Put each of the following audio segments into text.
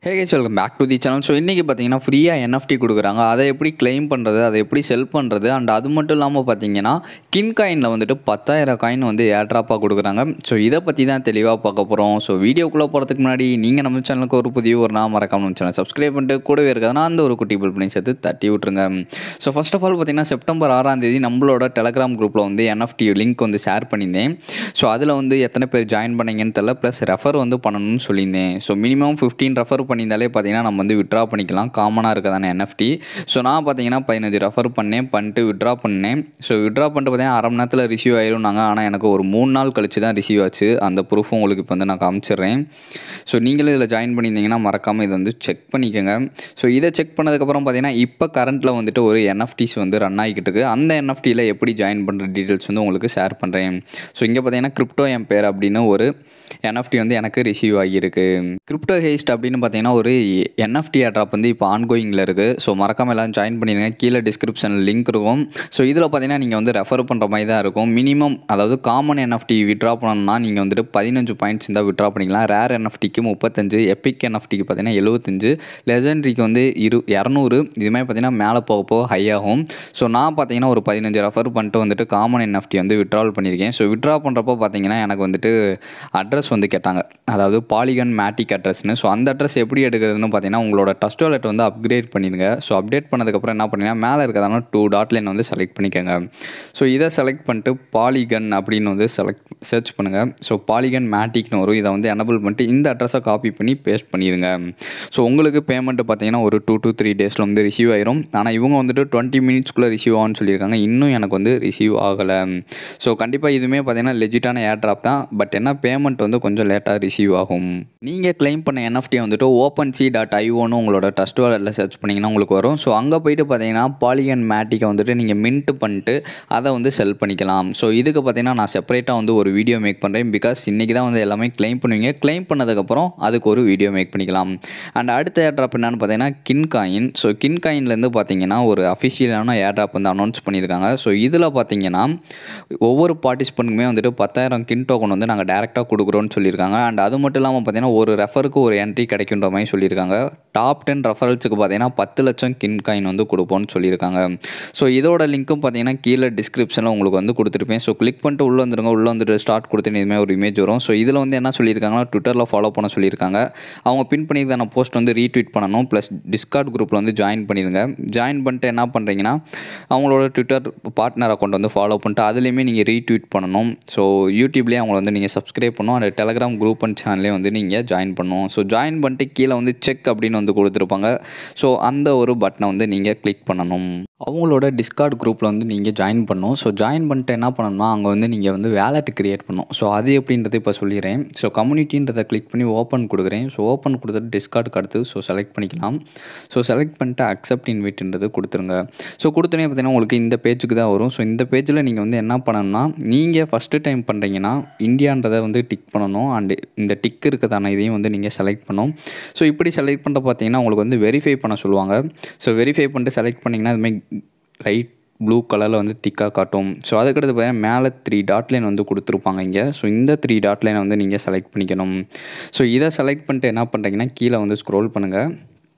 hey guys welcome back to the channel so இன்றைக்கி பார்த்தீங்கன்னா ஃப்ரீயாக என்எஃப்டி கொடுக்குறாங்க அதை எப்படி கிளைம் பண்ணுறது அதை எப்படி செல் பண்ணுறது அண்ட் அது மட்டும் இல்லாமல் பார்த்தீங்கன்னா கின் காயினில் வந்துட்டு பத்தாயிரம் காயின் வந்து ஏர்ட்ராப்பாக கொடுக்குறாங்க ஸோ இதை பற்றி தான் தெளிவாக பார்க்க போகிறோம் ஸோ வீடியோக்குள்ளே போகிறதுக்கு முன்னாடி நீங்கள் நம்ம சேனலுக்கு ஒரு புதிய ஒரு நாள் மறக்காம நம்ம சேனல் சப்ஸ்கிரைப் பண்ணிட்டு கூடவே இருக்கிறதுனா அந்த ஒரு குட்டி பில் பண்ணி சேர்த்து தட்டி விட்ருங்க ஸோ ஃபர்ஸ்ட் ஆஃப் ஆல் பார்த்தீங்கன்னா செப்டம்பர் ஆறாம் தேதி நம்மளோட டெலகிராம் குரூப்பில் வந்து என்எஃப்டி லிங்க் வந்து ஷேர் பண்ணியிருந்தேன் ஸோ அதில் வந்து எத்தனை பேர் ஜாயின் பண்ணீங்கன்னு தெரில ப்ளஸ் ரெஃபர் வந்து பண்ணணும்னு சொல்லியிருந்தேன் ஸோ மினிமம் ஃபிஃப்டீன் ரெஃபர் பண்ணியிருந்தாலே பார்த்தீங்கன்னா நம்ம வந்து விட்ரா பண்ணிக்கலாம் காமனாக இருக்கதான என்எஃப்டி ஸோ நான் பார்த்தீங்கன்னா பதினஞ்சு ரெஃபர் பண்ணேன் பண்ணிட்டு விட்ரா பண்ணேன் ஸோ விட்ரா பண்ணிட்டு பார்த்தீங்கன்னா அரை மணி நேரத்தில் ரிசீவ் ஆயிரும்னாங்க ஆனால் எனக்கு ஒரு மூணு நாள் கழிச்சு தான் ரிசீவ் ஆச்சு அந்த ப்ரூஃபும் உங்களுக்கு இப்போ வந்து நான் காமிச்சிடுறேன் ஸோ நீங்களும் இதில் ஜாயின் பண்ணியிருந்தீங்கன்னா மறக்காமல் இதை வந்து செக் பண்ணிக்கோங்க ஸோ இதை செக் பண்ணதுக்கப்புறம் பார்த்தீங்கன்னா இப்போ கரண்ட்டில் வந்துட்டு ஒரு என்எஃப்டிஸ் வந்து ரன் ஆகிக்கிட்டு இருக்கு அந்த என்எஃப்டியில் எப்படி ஜாயின் பண்ணுற டீட்டெயில்ஸ் வந்து உங்களுக்கு ஷேர் பண்ணுறேன் ஸோ இங்கே பார்த்தீங்கன்னா கிரிப்டோ என் பேர் அப்படின்னு ஒரு என்எஃப்டி வந்து எனக்கு ரிசீவ் ஆகியிருக்கு கிரிப்டோ ஹேஸ்ட் அப்படின்னு பார்த்தீங்கன்னா ஒரு என்எஃப்டி ட்ராப் வந்து இப்போ ஆன்கோயிங்கில் இருக்குது ஸோ மறக்காமல் எல்லாம் ஜாயின் பண்ணிடுங்க கீழே டிஸ்கிரிப்ஷனில் லிங்க் இருக்கும் ஸோ இதில் பார்த்தீங்கன்னா நீங்கள் வந்து ரெஃபர் பண்ணுற மாதிரி தான் இருக்கும் மினிமம் அதாவது காமன் என்எஃப்டி விட்ரா பண்ணணும்னா நீங்கள் வந்துட்டு பதினஞ்சு பாயிண்ட்ஸ் இருந்தால் விட்ரா பண்ணிக்கலாம் ரேர் என்எஃப்டிக்கு முப்பத்தஞ்சு எப்பிக் என்எஃப்டிக்கு பார்த்தீங்கன்னா எழுபத்தஞ்சு லெஜெண்ட்ரிக்கு வந்து இரு இரநூறு இதுமாதிரி பார்த்தீங்கன்னா மேலே போக போக ஹை ஆகும் ஸோ நான் பார்த்தீங்கன்னா ஒரு பதினஞ்சு ரெஃபர் பண்ணிட்டு வந்துட்டு காமன் என்எஃப்டி வந்து விட்ரால் பண்ணியிருக்கேன் ஸோ விட்ரா பண்ணுறப்போ பார்த்தீங்கன்னா எனக்கு வந்துட்டு அட்ரஸ் வந்து கேட்டாங்க அதாவது பாலிகன் மேட்டிக் அட்ரஸ்னு ஸோ அந்த அட்ரஸ் எப்படி எடுக்கிறதுன்னு பார்த்தீங்கன்னா உங்களோட டஸ்ட் வாலெட் வந்து அப்கிரேட் பண்ணிடுங்க ஸோ அப்டேட் பண்ணதுக்கப்புறம் என்ன பண்ணீங்கன்னா மேலே இருக்கிறதான டூ டாட் லைன் வந்து செலக்ட் பண்ணிக்கோங்க ஸோ இதை செலக்ட் பண்ணிட்டு பாலிகன் அப்படின்னு வந்து செலக்ட் சர்ச் பண்ணுங்கள் ஸோ பாலிகன் மேட்டிக்னு வரும் இதை வந்து எனபிள் பண்ணிட்டு இந்த அட்ரஸை காப்பி பண்ணி பேஸ்ட் பண்ணிடுங்க ஸோ உங்களுக்கு பேமெண்ட்டு பார்த்தீங்கன்னா ஒரு டூ டூ த்ரீ டேஸில் வந்து ரிசீவ் ஆயிரும் ஆனால் இவங்க வந்துட்டு டுவெண்ட்டி மினிட்ஸ்க்குள்ளே ரிசீவ் ஆகும்னு சொல்லியிருக்காங்க இன்னும் எனக்கு வந்து ரிசீவ் ஆகலை ஸோ கண்டிப்பாக இதுவுமே பார்த்தீங்கன்னா லெஜிட்டான ஏர் ட்ராப் தான் பட் என்ன பேமெண்ட் வந்து கொஞ்சம் லேட்டாக ரிசீவ் ஆகும் நீங்கள் கிளைம் பண்ண என்எஃப்டி வந்துட்டு ஓப்பன் சி டாட் ஐஓன்னு உங்களோட ட்ரஸ்ட் வாலெட்டில் சர்ச் பண்ணிங்கன்னா உங்களுக்கு வரும் ஸோ அங்கே போயிட்டு பார்த்தீங்கன்னா பாலிகன் மேட்டிக்கை வந்துட்டு நீங்கள் மின்ட் பண்ணிட்டு அதை வந்து செல் பண்ணிக்கலாம் ஸோ இதுக்கு பார்த்தீங்கன்னா நான் செப்பரேட்டாக வந்து ஒரு வீடியோ மேக் பண்ணுறேன் பிகாஸ் இன்றைக்கி தான் வந்து எல்லாமே கிளைம் பண்ணுவீங்க கிளைம் பண்ணதுக்கப்புறம் அதுக்கு ஒரு வீடியோ மேக் பண்ணிக்கலாம் அண்ட் அடுத்த ஏர் ட்ராப் என்னன்னு பார்த்தீங்கன்னா கின் காயின் ஸோ கின் காயின்லேருந்து பார்த்தீங்கன்னா ஒரு அஃபிஷியலான ஏர் ட்ராப் வந்து அனௌன்ஸ் பண்ணியிருக்காங்க ஸோ இதில் பார்த்தீங்கன்னா ஒவ்வொரு பார்ட்டிசிபெண்ட்டுக்குமே வந்துட்டு பத்தாயிரம் கின் டோக்கன் வந்து நாங்கள் டேரெக்டாக கொடுக்குறோன்னு சொல்லியிருக்காங்க அண்ட் அது மட்டும் இல்லாமல் பார்த்தீங்கன்னா ஒரு ரெஃபருக்கு ஒரு என்ட்ரி கிடைக்குன்ற மாதிரி சொல்லியிருக்காங்க டாப் டென் ரெஃபரல்ஸுக்கு பார்த்தீங்கன்னா பத்து லட்சம் கின் காயின் வந்து கொடுப்போம்னு சொல்லியிருக்காங்க ஸோ இதோட லிங்க்கும் பார்த்தீங்கன்னா கீழே டிஸ்கிரிப்ஷனில் உங்களுக்கு வந்து கொடுத்துருப்பேன் ஸோ கிளிக் பண்ணிட்டு உள்ளே வந்துருங்க உள்ளே வந்துட்டு ஸ்டார்ட் கொடுத்து இதுமாதிரி ஒரு இமேஜ் வரும் ஸோ இதில் வந்து என்ன சொல்லியிருக்காங்கன்னா ட்விட்டரில் ஃபாலோ பண்ண சொல்லியிருக்காங்க அவங்க பின் பண்ணியிருந்தான போஸ்ட் வந்து ரீட்வீட் பண்ணணும் ப்ளஸ் டிஸ்கார்ட் குரூப்பில் வந்து ஜாயின் பண்ணிடுங்க ஜாயின் பண்ணிட்டு என்ன பண்ணுறீங்கன்னா அவங்களோட ட்விட்டர் பார்ட்னர் அக்கௌண்ட் வந்து ஃபாலோ பண்ணிட்டு அதுலேயுமே நீங்கள் ரீட்வீட் பண்ணணும் ஸோ யூடியூப்லேயே அவங்கள வந்து நீங்கள் சப்ஸ்கிரைப் பண்ணணும் அந்த டெலகிராம் குரூப் அண்ட் சேனல்லே வந்து நீங்கள் ஜாயின் பண்ணணும் ஸோ ஜாயின் பண்ணிட்டு கீழே வந்து செக் அப்படின்னு வந்து கொடுத்துருப்பாங்க ஸோ அந்த ஒரு பட்டனை வந்து நீங்கள் கிளிக் பண்ணணும் அவங்களோட டிஸ்கார்ட் குரூப்பில் வந்து நீங்கள் ஜாயின் பண்ணணும் ஸோ ஜாயின் பண்ணிட்டு என்ன பண்ணணும்னா அங்கே வந்து நீங்கள் வந்து வேலெட் க்ரியேட் பண்ணணும் ஸோ அது எப்படின்றது இப்போ சொல்லிடுறேன் ஸோ கம்யூனிட்டின்றதை கிளிக் பண்ணி ஓப்பன் கொடுக்குறேன் ஸோ ஓப்பன் கொடுத்துட்டு டிஸ்கார்டுக்கு அடுத்து ஸோ செலக்ட் பண்ணிக்கலாம் ஸோ செலக்ட் பண்ணிட்டு அக்செப்ட் இன்வைட்ன்றது கொடுத்துருங்க ஸோ கொடுத்தோன்னே பார்த்தீங்கன்னா உங்களுக்கு இந்த பேஜுக்கு தான் வரும் ஸோ இந்த பேஜில் நீங்கள் வந்து என்ன பண்ணணும்னா நீங்கள் ஃபஸ்ட்டு டைம் பண்ணுறீங்கன்னா இந்தியான்றதை வந்து டிக் பண்ணணும் அண்டு இந்த டிக் இருக்கிறதான இதையும் வந்து நீங்கள் செலக்ட் பண்ணணும் ஸோ இப்படி செலக்ட் பண்ணுற பார்த்தீங்கன்னா உங்களுக்கு வந்து வெரிஃபை பண்ண சொல்லுவாங்க ஸோ வெரிஃபை பண்ணிட்டு செலக்ட் பண்ணிங்கன்னா அதுமாதிரி லைட் ப்ளூ கலரில் வந்து திக்காக காட்டும் ஸோ அதுக்கடுத்து பார்த்தீங்கன்னா மேலே த்ரீ டாட் லைன் வந்து கொடுத்துருப்பாங்க இங்கே ஸோ இந்த த்ரீ டாட் லைனை வந்து நீங்கள் செலக்ட் பண்ணிக்கணும் ஸோ இதை செலக்ட் பண்ணிட்டு என்ன பண்ணுறீங்கன்னா கீழே வந்து ஸ்க்ரோல் பண்ணுங்கள்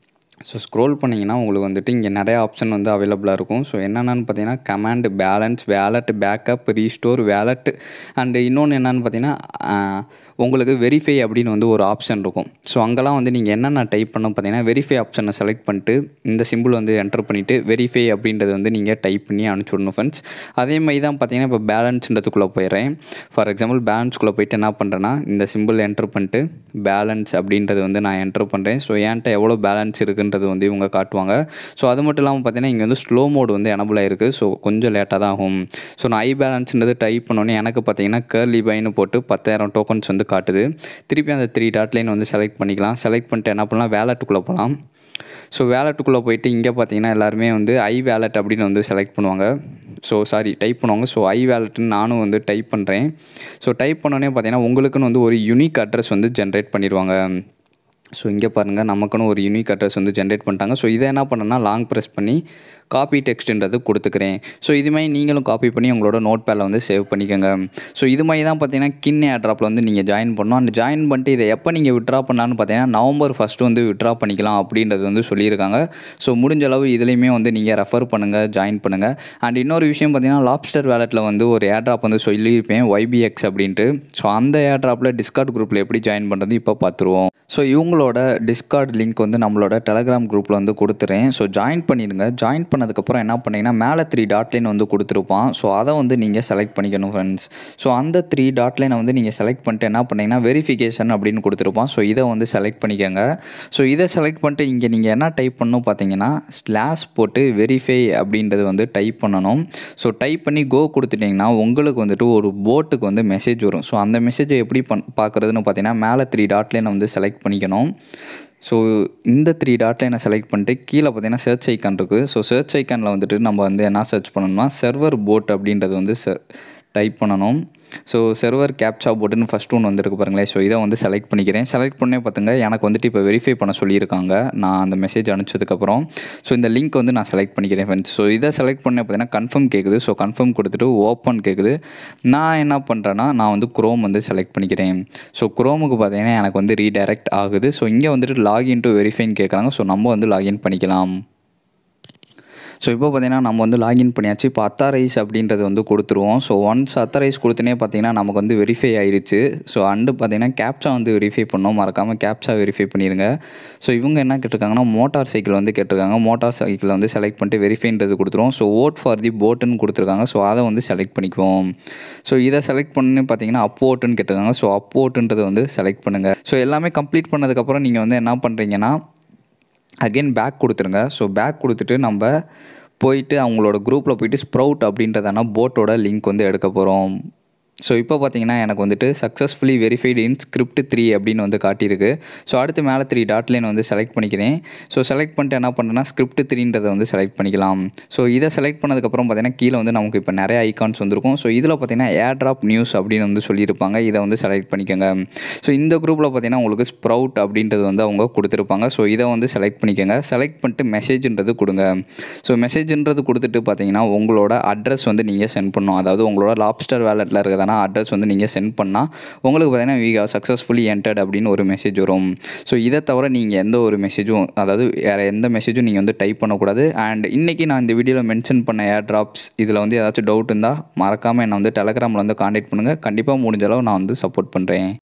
ஸோ ஸ்க்ரோல் பண்ணிங்கன்னா உங்களுக்கு வந்துட்டு இங்கே நிறையா ஆப்ஷன் வந்து அவைலபிளாக இருக்கும் ஸோ என்னென்னு பார்த்தீங்கன்னா command balance wallet backup restore wallet and இன்னொன்று என்னென்னு பார்த்தீங்கன்னா உங்களுக்கு வெரிஃபை அப்படின்னு வந்து ஒரு ஆப்ஷன் இருக்கும் ஸோ அங்கெல்லாம் வந்து நீங்கள் என்னென்ன டைப் பண்ண பார்த்தீங்கன்னா வெரிஃபை ஆப்ஷனை செலக்ட் பண்ணிட்டு இந்த சிம்பிள் வந்து என்டர் பண்ணிவிட்டு வெரிஃபை அப்படின்றது வந்து நீங்கள் டைப் பண்ணி அனுப்பிச்சுடணும் ஃப்ரெண்ட்ஸ் அதே மாதிரி தான் பார்த்தீங்கன்னா இப்போ பேலன்ஸ்ன்றதுக்குள்ளே போயிடுறேன் ஃபார் எக்ஸாம்பிள் பேலன்ஸ்குள்ளே போயிட்டு என்ன பண்ணுறேன்னா இந்த சிம்பிள் என்டர் பண்ணிட்டு பேலன்ஸ் அப்படின்றது வந்து நான் என்டர் பண்ணுறேன் ஸோ என்கிட்ட எவ்வளோ பேலன்ஸ் இருக்குன்றது வந்து இவங்க காட்டுவாங்க ஸோ அது மட்டும் இல்லாமல் பார்த்தீங்கன்னா இங்கே வந்து ஸ்லோ மோடு வந்து எனபிள் ஆயிருக்கு ஸோ கொஞ்சம் லேட்டாக தான் ஆகும் ஸோ நான் ஐ பேலன்ஸ்ன்றது டைப் பண்ணோன்னே எனக்கு பார்த்தீங்கன்னா கேர்லி பைன்னு போட்டு பத்தாயிரம் டோக்கன்ஸ் வந்து காட்டுது திருப்பி அந்த த்ரீ டாட் லைன் வந்து செலக்ட் பண்ணிக்கலாம் செலக்ட் பண்ணிட்டு என்ன பண்ணலாம் வேலட்டுக்குள்ளே போகலாம் ஸோ வேலட்டுக்குள்ளே போயிட்டு இங்கே பார்த்தீங்கன்னா எல்லாருமே வந்து ஐ வேலட் அப்படின்னு வந்து செலக்ட் பண்ணுவாங்க ஸோ சாரி டைப் பண்ணுவாங்க ஸோ ஐ வேலட்னு நானும் வந்து டைப் பண்ணுறேன் ஸோ டைப் பண்ணோன்னே பார்த்தீங்கன்னா உங்களுக்குன்னு வந்து ஒரு யூனிக் அட்ரஸ் வந்து ஜென்ரேட் பண்ணிடுவாங்க ஸோ இங்கே பாருங்கள் நமக்குன்னு ஒரு யூனிக் அட்ரஸ் வந்து ஜென்ரேட் பண்ணிட்டாங்க ஸோ இதை என்ன பண்ணேன்னா லாங் ப்ரெஸ் பண்ணி காப்பி டெக்ஸ்ட்ன்றது கொடுத்துக்கிறேன் ஸோ இது மாதிரி நீங்களும் காப்பி பண்ணி உங்களோட நோட் பேடில் வந்து சேவ் பண்ணிக்கோங்க ஸோ இது மாதிரி தான் பார்த்தீங்கன்னா கின் ஏர்ட்ராப்பில் வந்து நீங்கள் ஜாயின் பண்ணணும் அந்த ஜாயின் பண்ணிட்டு இதை எப்போ நீங்கள் விட்ரா பண்ணலான்னு பார்த்தீங்கன்னா நவம்பர் ஃபஸ்ட்டு வந்து விட்ரா பண்ணிக்கலாம் அப்படின்றது வந்து சொல்லியிருக்காங்க ஸோ முடிஞ்ச அளவு இதுலேயுமே வந்து நீங்கள் ரெஃபர் பண்ணுங்கள் ஜாயின் பண்ணுங்கள் அண்ட் இன்னொரு விஷயம் பார்த்தீங்கன்னா லாப்ஸ்டர் வேலெட்டில் வந்து ஒரு ஏர்ட்ராப் வந்து சொல்லியிருப்பேன் ஒய்பிஎக்ஸ் அப்படின்ட்டு ஸோ அந்த ஏர்ட்ராப்பில் டிஸ்கார்ட் குரூப்பில் எப்படி ஜாயின் பண்ணுறது இப்போ பார்த்துருவோம் ஸோ இவங்களோட டிஸ்கார்ட் லிங்க் வந்து நம்மளோட டெலகிராம் குரூப்பில் வந்து கொடுத்துறேன் ஸோ ஜாயின் பண்ணிடுங்க ஜாயின் பண்ணதுக்கப்புறம் என்ன பண்ணீங்கன்னா மேலே த்ரீ டாட் லைன் வந்து கொடுத்துருப்பான் ஸோ அதை வந்து நீங்கள் செலக்ட் பண்ணிக்கணும் ஃப்ரெண்ட்ஸ் ஸோ அந்த த்ரீ டாட் லைனை வந்து நீங்கள் செலக்ட் பண்ணிட்டு என்ன பண்ணீங்கன்னா வெரிஃபிகேஷன் அப்படின்னு கொடுத்துருப்பான் ஸோ இதை வந்து செலக்ட் பண்ணிக்கோங்க ஸோ இதை செலக்ட் பண்ணிட்டு இங்கே நீங்கள் என்ன டைப் பண்ணணும் பார்த்தீங்கன்னா ஸ்லாஷ் போட்டு வெரிஃபை அப்படின்றது வந்து டைப் பண்ணணும் ஸோ டைப் பண்ணி கோ கொடுத்துட்டிங்கன்னா உங்களுக்கு வந்துட்டு ஒரு போட்டுக்கு வந்து மெசேஜ் வரும் ஸோ அந்த மெசேஜை எப்படி பண் பார்க்குறதுன்னு பார்த்தீங்கன்னா மேலே த்ரீ டாட் லைனை வந்து செலக்ட் பண்ணிக்கணும் ஸோ இந்த த்ரீ டாட் லைனை செலக்ட் பண்ணிட்டு கீழே பார்த்தீங்கன்னா சர்ச் ஐக்கான் இருக்குது ஸோ சர்ச் ஐக்கானில் வந்துட்டு நம்ம வந்து என்ன சர்ச் பண்ணணும்னா சர்வர் போட் அப்படின்றது வந்து டைப் பண்ணணும் ஸோ சர்வர் கேப்சா போட்டுன்னு ஃபஸ்ட் ஒன்று வந்திருக்கு பாருங்களேன் ஸோ இதை வந்து செலக்ட் பண்ணிக்கிறேன் செலக்ட் பண்ணே பார்த்துங்க எனக்கு வந்துட்டு இப்போ வெரிஃபை பண்ண சொல்லியிருக்காங்க நான் அந்த மெசேஜ் அனுப்பிச்சதுக்கப்புறம் ஸோ இந்த லிங்க் வந்து நான் செலக்ட் பண்ணிக்கிறேன் ஃப்ரெண்ட்ஸ் ஸோ இதை செலக்ட் பண்ண பார்த்தீங்கன்னா கன்ஃபார்ம் கேட்குது ஸோ கன்ஃபார்ம் கொடுத்துட்டு ஓப்பன் கேட்குது நான் என்ன பண்ணுறேன்னா நான் வந்து குரோம் வந்து செலக்ட் பண்ணிக்கிறேன் ஸோ குரோமுக்கு பார்த்தீங்கன்னா எனக்கு வந்து ரீடைரக்ட் ஆகுது ஸோ இங்கே வந்துட்டு லாகின் டு வெரிஃபைன்னு கேட்குறாங்க ஸோ நம்ம வந்து லாகின் பண்ணிக்கலாம் ஸோ இப்போ பார்த்தீங்கன்னா நம்ம வந்து லாகின் பண்ணியாச்சு இப்போ அத்தாரைஸ் அப்படின்றது வந்து கொடுத்துருவோம் ஸோ ஒன்ஸ் அத்தாரைஸ் கொடுத்தனே பார்த்தீங்கன்னா நமக்கு வந்து வெரிஃபை ஆயிடுச்சு ஸோ அண்டு பார்த்தீங்கன்னா கேப்சா வந்து வெரிஃபை பண்ணோம் மறக்காமல் கேப்சா வெரிஃபை பண்ணிடுங்க ஸோ இவங்க என்ன கேட்டிருக்காங்கன்னா மோட்டார் சைக்கிள் வந்து கேட்டிருக்காங்க மோட்டார் சைக்கிள் வந்து செலக்ட் பண்ணிட்டு வெரிஃபைன்றது கொடுத்துருவோம் ஸோ ஓட் ஃபார் தி போட்டுன்னு கொடுத்துருக்காங்க ஸோ அதை வந்து செலக்ட் பண்ணிக்குவோம் ஸோ இதை செலக்ட் பண்ணி பார்த்தீங்கன்னா அப்போட்டுன்னு கேட்டிருக்காங்க ஸோ அப்போட்டுன்றதை வந்து செலக்ட் பண்ணுங்கள் ஸோ எல்லாமே கம்ப்ளீட் பண்ணதுக்கப்புறம் நீங்கள் வந்து என்ன பண்ணுறீங்கன்னா அகெயின் பேக் கொடுத்துருங்க ஸோ பேக் கொடுத்துட்டு நம்ம போயிட்டு அவங்களோட குரூப்பில் போயிட்டு ஸ்ப்ரவுட் அப்படின்றதான போட்டோட லிங்க் வந்து எடுக்க போகிறோம் ஸோ இப்போ பார்த்தீங்கன்னா எனக்கு வந்துட்டு successfully verified in script three அப்படின்னு வந்து காட்டியிருக்கு ஸோ அடுத்து மேலே த்ரீ டாட் லைன் வந்து செலக்ட் பண்ணிக்கிறேன் ஸோ செலக்ட் பண்ணிட்டு என்ன பண்ணுறேன்னா ஸ்கிரிப்ட் த்ரீன்றதை வந்து செலக்ட் பண்ணிக்கலாம் ஸோ இதை செலக்ட் பண்ணதுக்கப்புறம் பார்த்தீங்கன்னா கீழே வந்து நமக்கு இப்போ நிறைய ஐகான்ஸ் வந்திருக்கும் ஸோ இதில் பார்த்தீங்கன்னா ஏர் ட்ராப் நியூஸ் அப்படின்னு வந்து சொல்லியிருப்பாங்க இதை வந்து செலக்ட் பண்ணிக்கோங்க ஸோ இந்த குரூப்பில் பார்த்தீங்கன்னா உங்களுக்கு ஸ்ப்ரவுட் அப்படின்றது வந்து அவங்க கொடுத்துருப்பாங்க ஸோ இதை வந்து செலக்ட் பண்ணிக்கோங்க செலக்ட் பண்ணிட்டு மெசேஜ்ன்றது கொடுங்க ஸோ மெசேஜ்ன்றது கொடுத்துட்டு பார்த்தீங்கன்னா உங்களோட அட்ரஸ் வந்து நீங்கள் சென்ட் பண்ணணும் அதாவது உங்களோட லாப்ஸ்டர் வேலெட்டில் இருக்கிறதான அட்ரஸ் வந்து நீங்கள் சென்ட் பண்ணால் உங்களுக்கு பார்த்தீங்கன்னா வி சக்ஸஸ்ஃபுல்லி என்டர்ட் அப்படின்னு ஒரு மெசேஜ் வரும் ஸோ இதை தவிர நீங்கள் எந்த ஒரு மெசேஜும் அதாவது வேறு எந்த மெசேஜும் நீங்கள் வந்து டைப் பண்ணக்கூடாது அண்ட் இன்றைக்கி நான் இந்த வீடியோவில் மென்ஷன் பண்ண ஏர் ட்ராப்ஸ் இதில் வந்து ஏதாச்சும் டவுட் இருந்தால் மறக்காமல் என்னை வந்து டெலகிராமில் வந்து காண்டாக்ட் பண்ணுங்கள் கண்டிப்பாக முடிஞ்ச அளவு நான் வந்து சப்போர்ட் பண்ணுறேன்